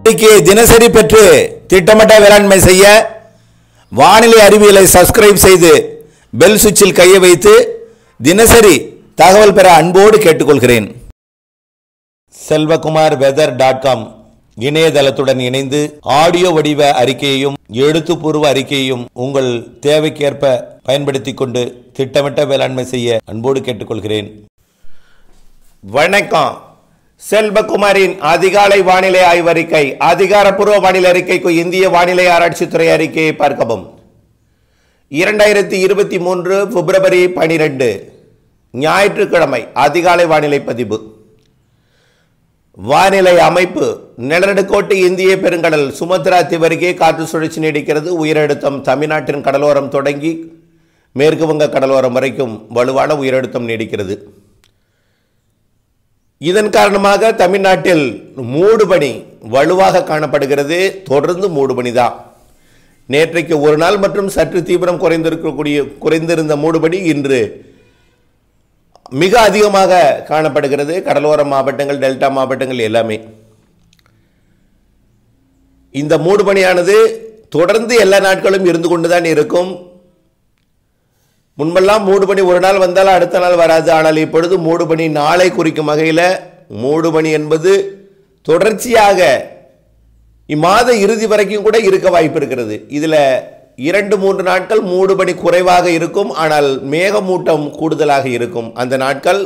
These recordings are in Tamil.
இன்னைக்கு தினசரி பெற்று திட்டமிட்ட வேளாண்மை செய்ய வானிலை அறிவியலை சப்ஸ்கிரைப் செய்து பெல் சுவிட்சில் கையை வைத்து தினசரி தகவல் பெற அன்போடு கேட்டுக்கொள்கிறேன் செல்வகுமார் வெதர் டாட் காம் இணையதளத்துடன் இணைந்து ஆடியோ வடிவ அறிக்கையையும் எழுத்துப்பூர்வ அறிக்கையையும் உங்கள் தேவைக்கேற்ப பயன்படுத்திக் கொண்டு திட்டமிட்ட வேளாண்மை செய்ய அன்போடு கேட்டுக்கொள்கிறேன் வணக்கம் செல்வகுமாரின் அதிகாலை வானிலை ஆய்வறிக்கை அதிகாரப்பூர்வ வானிலை அறிக்கைக்கு இந்திய வானிலை ஆராய்ச்சித்துறை அறிக்கையை பார்க்கவும் இரண்டாயிரத்தி இருபத்தி மூன்று பிப்ரவரி பனிரெண்டு ஞாயிற்றுக்கிழமை அதிகாலை வானிலை பதிவு வானிலை அமைப்பு நிலநடுக்கோட்டு இந்திய பெருங்கடல் சுமத்ரா தீவருகே காற்று சுழற்சி நீடிக்கிறது உயரழுத்தம் தமிழ்நாட்டின் கடலோரம் தொடங்கி மேற்கு வங்க கடலோரம் வரைக்கும் வலுவான உயரழுத்தம் நீடிக்கிறது இதன் காரணமாக தமிழ்நாட்டில் மூடுபனி வலுவாக காணப்படுகிறது தொடர்ந்து மூடுபனி தான் நேற்றைக்கு ஒரு நாள் மற்றும் சற்று தீவிரம் குறைந்திருக்கக்கூடிய குறைந்திருந்த மூடுபனி இன்று மிக அதிகமாக காணப்படுகிறது கடலோர மாவட்டங்கள் டெல்டா மாவட்டங்கள் எல்லாமே இந்த மூடுபனியானது தொடர்ந்து எல்லா நாட்களும் இருந்து கொண்டுதான் இருக்கும் முன்பெல்லாம் மூடுபனி ஒரு நாள் வந்தால் அடுத்த நாள் வராது ஆனால் இப்பொழுது மூடுபனி நாளை குறிக்கும் வகையில் மூடுபனி என்பது தொடர்ச்சியாக இம்மாத இறுதி வரைக்கும் கூட இருக்க வாய்ப்பு இருக்கிறது இதில் இரண்டு மூன்று நாட்கள் மூடுபனி குறைவாக இருக்கும் ஆனால் மேகமூட்டம் கூடுதலாக இருக்கும் அந்த நாட்கள்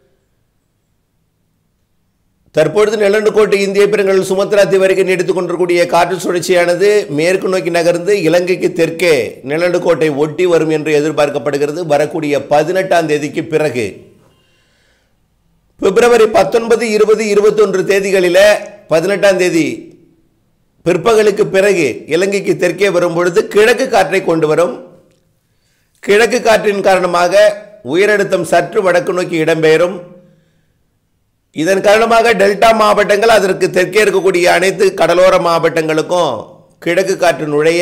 தற்பொழுது நிலநடுக்கோட்டு இந்திய பெருங்கடல் சுமத்ரா தீவரைக்கு நீடித்துக் கொண்டிருக்கூடிய காற்று சுழற்சியானது மேற்கு நோக்கி நகர்ந்து இலங்கைக்கு தெற்கே நிலநடுக்கோட்டை ஒட்டி வரும் என்று எதிர்பார்க்கப்படுகிறது வரக்கூடிய பதினெட்டாம் தேதிக்கு பிறகு பிப்ரவரி பத்தொன்பது இருபது இருபத்தொன்று தேதிகளில் பதினெட்டாம் தேதி பிற்பகலுக்கு பிறகு இலங்கைக்கு தெற்கே வரும் பொழுது கிழக்கு காற்றை கொண்டு வரும் கிழக்கு காற்றின் காரணமாக உயரழுத்தம் சற்று வடக்கு நோக்கி இடம்பெயரும் இதன் காரணமாக டெல்டா மாவட்டங்கள் அதற்கு தெற்கே இருக்கக்கூடிய அனைத்து கடலோர மாவட்டங்களுக்கும் கிழக்கு காற்று நுழைய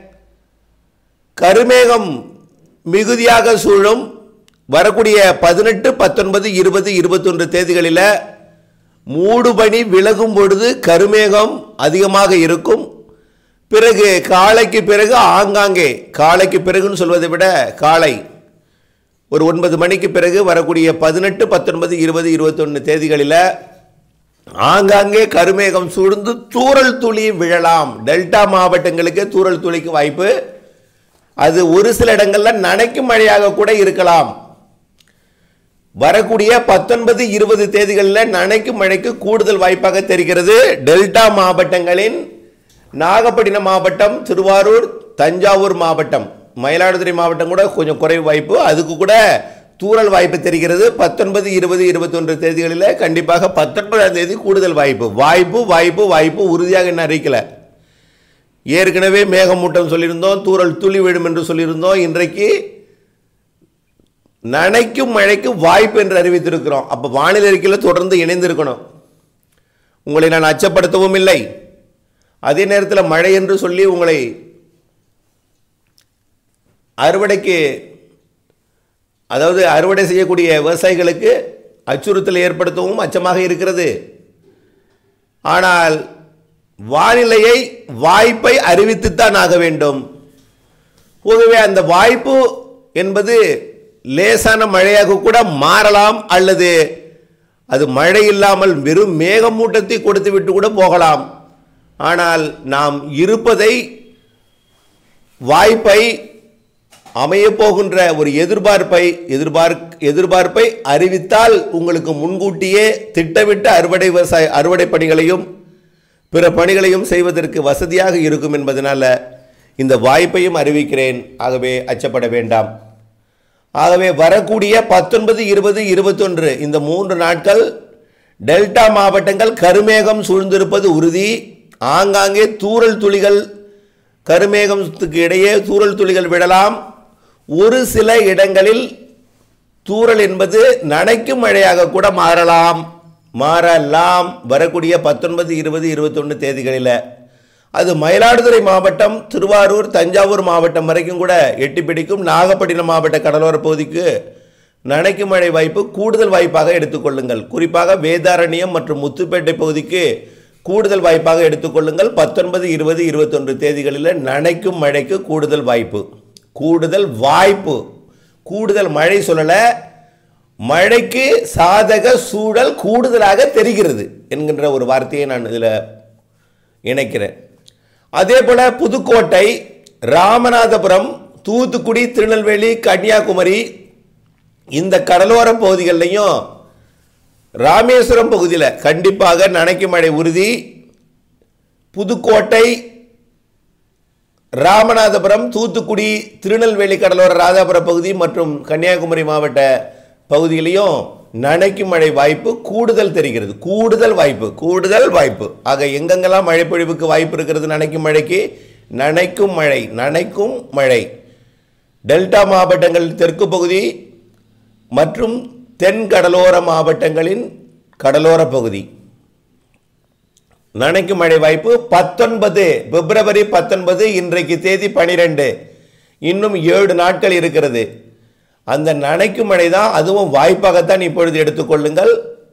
கருமேகம் மிகுதியாக சூழும் வரக்கூடிய பதினெட்டு பத்தொன்பது இருபது இருபத்தொன்று தேதிகளில் மூடுபனி விலகும் பொழுது கருமேகம் அதிகமாக இருக்கும் பிறகு காலைக்கு பிறகு ஆங்காங்கே காலைக்கு பிறகுன்னு சொல்வதை விட காலை ஒரு ஒன்பது மணிக்கு பிறகு வரக்கூடிய பதினெட்டு பத்தொன்பது இருபது இருபத்தொன்று தேதிகளில் ஆங்காங்கே கருமேகம் சூழ்ந்து தூறல் துளி விழலாம் டெல்டா மாவட்டங்களுக்கு தூறல் துளிக்கு வாய்ப்பு அது ஒரு சில இடங்களில் நனைக்கும் மழையாக கூட இருக்கலாம் வரக்கூடிய பத்தொன்பது இருபது தேதிகளில் நனைக்கும் மழைக்கு கூடுதல் வாய்ப்பாக தெரிகிறது டெல்டா மாவட்டங்களின் நாகப்பட்டினம் மாவட்டம் திருவாரூர் தஞ்சாவூர் மாவட்டம் மயிலாடுதுறை மாவட்டம் கூட கொஞ்சம் குறைவு வாய்ப்பு அதுக்கு கூட தூறல் வாய்ப்பு தெரிகிறது பத்தொன்பது இருபது இருபத்தொன்று தேதிகளில் கண்டிப்பாக பத்தொன்பதாம் தேதி கூடுதல் வாய்ப்பு வாய்ப்பு வாய்ப்பு வாய்ப்பு உறுதியாக இன்னும் அறிவிக்கல ஏற்கனவே மேகமூட்டம் சொல்லியிருந்தோம் தூறல் துளி விழும் என்று சொல்லியிருந்தோம் இன்றைக்கு நனைக்கும் மழைக்கு வாய்ப்பு என்று அறிவித்திருக்கிறோம் அப்போ வானிலை அறிக்கையில் தொடர்ந்து இணைந்திருக்கணும் உங்களை நான் அச்சப்படுத்தவும் இல்லை அதே நேரத்தில் மழை என்று சொல்லி உங்களை அறுவடைக்கு அதாவது அறுவடை செய்யக்கூடிய விவசாயிகளுக்கு அச்சுறுத்தல் ஏற்படுத்தவும் அச்சமாக இருக்கிறது ஆனால் வானிலையை வாய்ப்பை அறிவித்துத்தான் ஆக வேண்டும் ஆகவே அந்த வாய்ப்பு என்பது லேசான மழையாக கூட மாறலாம் அல்லது அது மழை இல்லாமல் வெறும் மேகமூட்டத்தை கொடுத்து விட்டு கூட போகலாம் ஆனால் நாம் இருப்பதை வாய்ப்பை அமையப் போகின்ற ஒரு எதிர்பார்ப்பை எதிர்பார்க் எதிர்பார்ப்பை அறிவித்தால் உங்களுக்கு முன்கூட்டியே திட்டமிட்ட அறுவடை விவசாய அறுவடை பணிகளையும் பிற பணிகளையும் செய்வதற்கு வசதியாக இருக்கும் என்பதனால இந்த வாய்ப்பையும் அறிவிக்கிறேன் ஆகவே அச்சப்பட வேண்டாம் ஆகவே வரக்கூடிய பத்தொன்பது இருபது இருபத்தொன்று இந்த மூன்று நாட்கள் டெல்டா மாவட்டங்கள் கருமேகம் சூழ்ந்திருப்பது உறுதி ஆங்காங்கே தூறல் துளிகள் கருமேகத்துக்கு இடையே தூறல் துளிகள் விடலாம் ஒரு சில இடங்களில் தூறல் என்பது நனைக்கும் மழையாக கூட மாறலாம் மாறலாம் வரக்கூடிய பத்தொன்பது இருபது இருபத்தொன்று தேதிகளில் அது மயிலாடுதுறை மாவட்டம் திருவாரூர் தஞ்சாவூர் மாவட்டம் வரைக்கும் கூட எட்டி பிடிக்கும் நாகப்பட்டினம் மாவட்ட கடலோர பகுதிக்கு நனைக்கும் மழை வாய்ப்பு கூடுதல் வாய்ப்பாக எடுத்துக்கொள்ளுங்கள் குறிப்பாக வேதாரண்யம் மற்றும் முத்துப்பேட்டை பகுதிக்கு கூடுதல் வாய்ப்பாக எடுத்துக்கொள்ளுங்கள் பத்தொன்பது இருபது இருபத்தொன்று தேதிகளில் நனைக்கும் மழைக்கு கூடுதல் வாய்ப்பு கூடுதல் வாய்ப்பு கூடுதல் மழை சொல்லலை மழைக்கு சாதக சூழல் கூடுதலாக தெரிகிறது என்கின்ற ஒரு வார்த்தையை நான் இதில் இணைக்கிறேன் அதே போல புதுக்கோட்டை ராமநாதபுரம் தூத்துக்குடி திருநெல்வேலி கன்னியாகுமரி இந்த கடலோர பகுதிகள்லையும் ராமேஸ்வரம் பகுதியில் கண்டிப்பாக நனைக்கும் மழை உறுதி புதுக்கோட்டை ராமநாதபுரம் தூத்துக்குடி திருநெல்வேலி கடலோர ராதாபுரம் பகுதி மற்றும் கன்னியாகுமரி மாவட்ட பகுதியிலையும் நனைக்கும் மழை வாய்ப்பு கூடுதல் தெரிகிறது கூடுதல் வாய்ப்பு கூடுதல் வாய்ப்பு ஆக எங்கெங்கெல்லாம் மழை பொழிவுக்கு வாய்ப்பு இருக்கிறது நனைக்கும் மழைக்கு நனைக்கும் மழை நனைக்கும் மழை டெல்டா மாவட்டங்கள் தெற்கு பகுதி மற்றும் தென் கடலோர மாவட்டங்களின் கடலோர பகுதி நனைக்கும் மழை வாய்ப்பு பத்தொன்பது பிப்ரவரி பத்தொன்பது இன்றைக்கு தேதி பனிரெண்டு இன்னும் ஏழு நாட்கள் இருக்கிறது அந்த நனைக்கும் மழை தான் அதுவும் வாய்ப்பாகத்தான் இப்பொழுது எடுத்துக்கொள்ளுங்கள்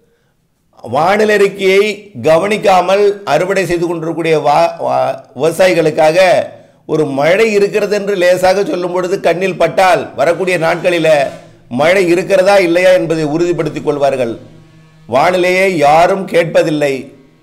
வானிலை அறிக்கையை கவனிக்காமல் அறுவடை செய்து கொண்டிருக்கக்கூடிய வா வா- விவசாயிகளுக்காக ஒரு மழை இருக்கிறது என்று லேசாக சொல்லும் பொழுது கண்ணில் பட்டால் வரக்கூடிய நாட்களில் மழை இருக்கிறதா இல்லையா என்பதை உறுதிப்படுத்திக் கொள்வார்கள் வானிலையை யாரும் கேட்பதில்லை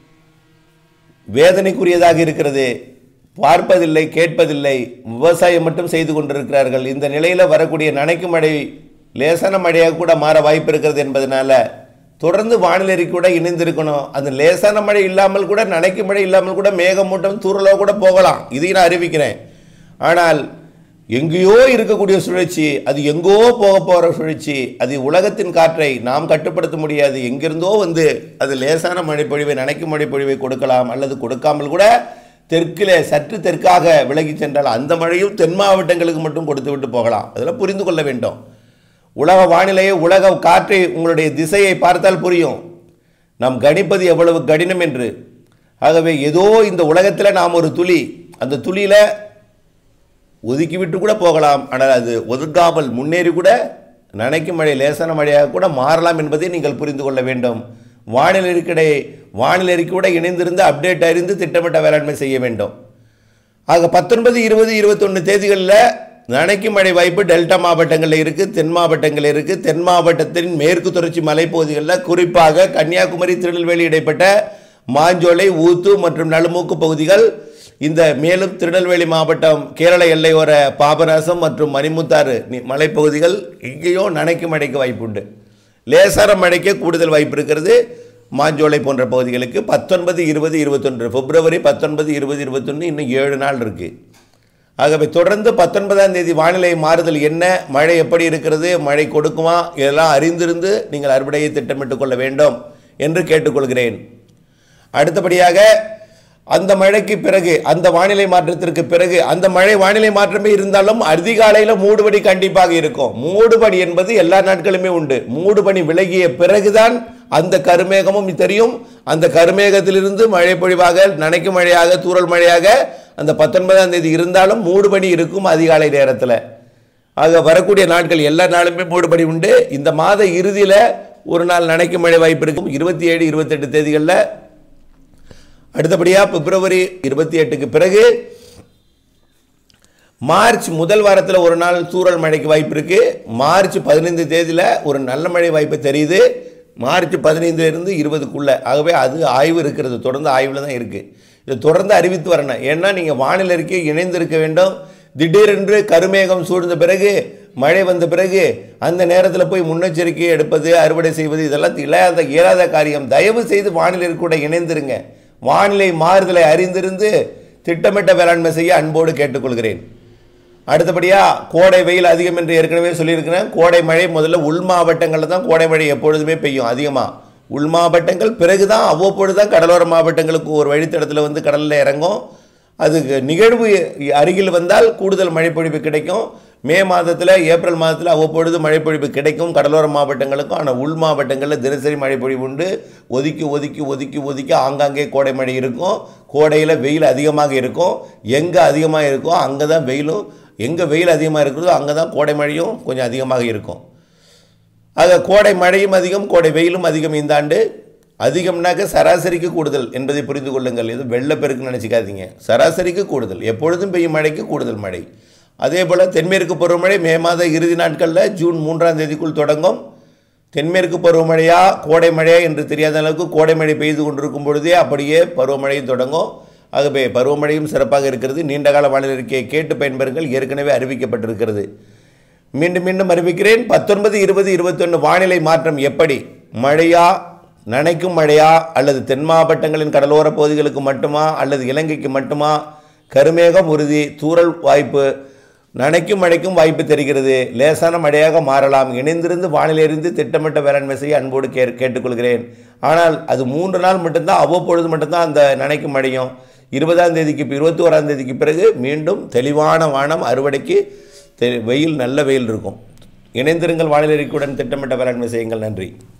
வேதனைக்குரியதாக இருக்கிறது பார்ப்பதில்லை கேட்பதில்லை விவசாயம் மட்டும் செய்து கொண்டிருக்கிறார்கள் இந்த நிலையில் வரக்கூடிய நனைக்கும் மழை லேசான மழையாக கூட மாற வாய்ப்பு இருக்கிறது என்பதனால தொடர்ந்து வானிலை அறிக்கை கூட இணைந்திருக்கணும் அந்த லேசான மழை இல்லாமல் கூட நனைக்கும் மழை இல்லாமல் கூட மேகமூட்டம் தூரலோ கூட போகலாம் இதையும் நான் அறிவிக்கிறேன் ஆனால் எங்கேயோ இருக்கக்கூடிய சுழற்சி அது எங்கோ போக போகிற சுழற்சி அது உலகத்தின் காற்றை நாம் கட்டுப்படுத்த முடியாது எங்கிருந்தோ வந்து அது லேசான மழைப்பொழிவை நனைக்கும் மழைப்பொழிவை கொடுக்கலாம் அல்லது கொடுக்காமல் கூட தெற்கிலே சற்று தெற்காக விலகி சென்றால் அந்த மழையும் தென் மாவட்டங்களுக்கு மட்டும் கொடுத்து விட்டு போகலாம் அதெல்லாம் புரிந்து கொள்ள வேண்டும் உலக வானிலையை உலக காற்றை உங்களுடைய திசையை பார்த்தால் புரியும் நாம் கணிப்பது எவ்வளவு கடினம் என்று ஆகவே ஏதோ இந்த உலகத்தில் நாம் ஒரு துளி அந்த துளியில் ஒதுக்கிவிட்டு கூட போகலாம் ஆனால் அது ஒதுக்காமல் முன்னேறி கூட நனைக்கும் மழை லேசான மழையாக கூட மாறலாம் என்பதை நீங்கள் புரிந்து கொள்ள வேண்டும் வானிலை அறிக்கை வானிலை அறிக்கை கூட இணைந்திருந்து அப்டேட் அறிந்து திட்டமிட்ட வேளாண்மை செய்ய வேண்டும் ஆக பத்தொன்பது இருபது இருபத்தொன்று தேதிகளில் நனைக்கும் மழை வாய்ப்பு டெல்டா மாவட்டங்களில் இருக்குது தென் மாவட்டங்களில் இருக்குது தென் மாவட்டத்தின் மேற்கு தொடர்ச்சி மலைப்பகுதிகளில் குறிப்பாக கன்னியாகுமரி திருநெல்வேலி இடைப்பட்ட மாஞ்சோலை ஊத்து மற்றும் நலுமூக்கு பகுதிகள் இந்த மேலும் திருநெல்வேலி மாவட்டம் கேரள எல்லையோர பாபநாசம் மற்றும் மணிமுத்தாறு நி- மலைப்பகுதிகள் இங்கேயோ நனைக்கும் மழைக்கு வாய்ப்பு உண்டு லேசான மழைக்கு கூடுதல் வாய்ப்பு இருக்கிறது மாஞ்சோலை போன்ற பகுதிகளுக்கு பத்தொன்பது இருபது இருபத்தொன்று பிப்ரவரி பத்தொன்பது இருபது இருபத்தொன்று இன்னும் ஏழு நாள் இருக்குது ஆகவே தொடர்ந்து பத்தொன்பதாம் தேதி வானிலை மாறுதல் என்ன மழை எப்படி இருக்கிறது மழை கொடுக்குமா இதெல்லாம் அறிந்திருந்து நீங்கள் அறுவடையை திட்டமிட்டுக் கொள்ள வேண்டும் என்று கேட்டுக்கொள்கிறேன் அடுத்தபடியாக அந்த மழைக்கு பிறகு அந்த வானிலை மாற்றத்திற்கு பிறகு அந்த மழை வானிலை மாற்றமே இருந்தாலும் அதிகாலையில் மூடுபனி கண்டிப்பாக இருக்கும் மூடுபனி என்பது எல்லா நாட்களுமே உண்டு மூடுபனி விலகிய பிறகுதான் அந்த கருமேகமும் தெரியும் அந்த கருமேகத்திலிருந்து மழை பொழிவாக நனைக்கும் மழையாக தூறல் மழையாக அந்த பத்தொன்பதாம் தேதி இருந்தாலும் மூடுபனி இருக்கும் அதிகாலை நேரத்தில் ஆக வரக்கூடிய நாட்கள் எல்லா நாளுமே மூடுபடி உண்டு இந்த மாத இறுதியில் ஒரு நாள் நனைக்கும் மழை வாய்ப்பு இருக்கும் இருபத்தி ஏழு இருபத்தெட்டு தேதிகளில் அடுத்தபடியாக பிப்ரவரி இருபத்தி எட்டுக்கு பிறகு மார்ச் முதல் வாரத்தில் ஒரு நாள் தூறல் மழைக்கு வாய்ப்பு இருக்கு மார்ச் பதினைந்து தேதியில் ஒரு நல்ல மழை வாய்ப்பு தெரியுது மார்ச் பதினைந்துலேருந்து இருபதுக்குள்ள ஆகவே அது ஆய்வு இருக்கிறது தொடர்ந்து ஆய்வில் தான் இருக்குது இதை தொடர்ந்து அறிவித்து வரணும் ஏன்னா நீங்கள் வானிலை அறிக்கை இணைந்திருக்க வேண்டும் திடீரென்று கருமேகம் சூழ்ந்த பிறகு மழை வந்த பிறகு அந்த நேரத்தில் போய் முன்னெச்சரிக்கை எடுப்பது அறுவடை செய்வது இதெல்லாம் இல்லாத இயலாத காரியம் தயவு செய்து வானிலை கூட இணைந்திருங்க வானிலை மாறுதலை அறிந்திருந்து திட்டமிட்ட வேளாண்மை செய்ய அன்போடு கேட்டுக்கொள்கிறேன் அடுத்தபடியாக கோடை வெயில் அதிகம் என்று ஏற்கனவே சொல்லியிருக்கிறேன் கோடை மழை முதல்ல உள் மாவட்டங்களில் தான் கோடை மழை எப்பொழுதுமே பெய்யும் அதிகமாக உள் மாவட்டங்கள் பிறகு தான் அவ்வப்பொழுது தான் கடலோர மாவட்டங்களுக்கு ஒரு வழித்தடத்தில் வந்து கடலில் இறங்கும் அதுக்கு நிகழ்வு அருகில் வந்தால் கூடுதல் மழைப்பொழிவு கிடைக்கும் மே மாதத்தில் ஏப்ரல் மாதத்தில் அவ்வப்பொழுது மழைப்பொழிவு கிடைக்கும் கடலோர மாவட்டங்களுக்கும் ஆனால் உள் மாவட்டங்களில் தினசரி மழைப்பொழிவு உண்டு ஒதுக்கி ஒதுக்கி ஒதுக்கி ஒதுக்கி ஆங்காங்கே கோடை மழை இருக்கும் கோடையில் வெயில் அதிகமாக இருக்கும் எங்கே அதிகமாக இருக்கோ அங்கே தான் வெயிலும் எங்கே வெயில் அதிகமாக இருக்கிறதோ அங்கே தான் கோடை மழையும் கொஞ்சம் அதிகமாக இருக்கும் ஆக கோடை மழையும் அதிகம் கோடை வெயிலும் அதிகம் இந்த ஆண்டு அதிகம்னாக்க சராசரிக்கு கூடுதல் என்பதை புரிந்து கொள்ளுங்கள் இது வெள்ளப்பெருக்குன்னு நினச்சிக்காதீங்க சராசரிக்கு கூடுதல் எப்பொழுதும் பெய்யும் மழைக்கு கூடுதல் மழை அதே போல் தென்மேற்கு பருவமழை மே மாத இறுதி நாட்களில் ஜூன் மூன்றாம் தேதிக்குள் தொடங்கும் தென்மேற்கு பருவமழையா கோடை மழையா என்று தெரியாத அளவுக்கு கோடை மழை பெய்து கொண்டிருக்கும் பொழுதே அப்படியே பருவமழையும் தொடங்கும் ஆகவே பருவமழையும் சிறப்பாக இருக்கிறது நீண்டகால வானிலை அறிக்கையை கேட்டு பயன்பெறுங்கள் ஏற்கனவே அறிவிக்கப்பட்டிருக்கிறது மீண்டும் மீண்டும் அறிவிக்கிறேன் பத்தொன்பது இருபது இருபத்தொன்று வானிலை மாற்றம் எப்படி மழையா நனைக்கும் மழையா அல்லது தென் மாவட்டங்களின் கடலோர பகுதிகளுக்கு மட்டுமா அல்லது இலங்கைக்கு மட்டுமா கருமேகம் உறுதி தூறல் வாய்ப்பு நனைக்கும் மழைக்கும் வாய்ப்பு தெரிகிறது லேசான மழையாக மாறலாம் இணைந்திருந்து வானிலை அறிந்து திட்டமிட்ட வேளாண்மை செய்ய அன்போடு கே கேட்டுக்கொள்கிறேன் ஆனால் அது மூன்று நாள் மட்டும்தான் அவ்வப்பொழுது மட்டும்தான் அந்த நனைக்கும் மழையும் இருபதாம் தேதிக்கு இருபத்தி ஓராம் தேதிக்கு பிறகு மீண்டும் தெளிவான வானம் அறுவடைக்கு தெ- வெயில் நல்ல வெயில் இருக்கும் இணைந்திருங்கள் வானிலை அறிக்கையுடன் திட்டமிட்ட வேளாண்மை செய்யுங்கள் நன்றி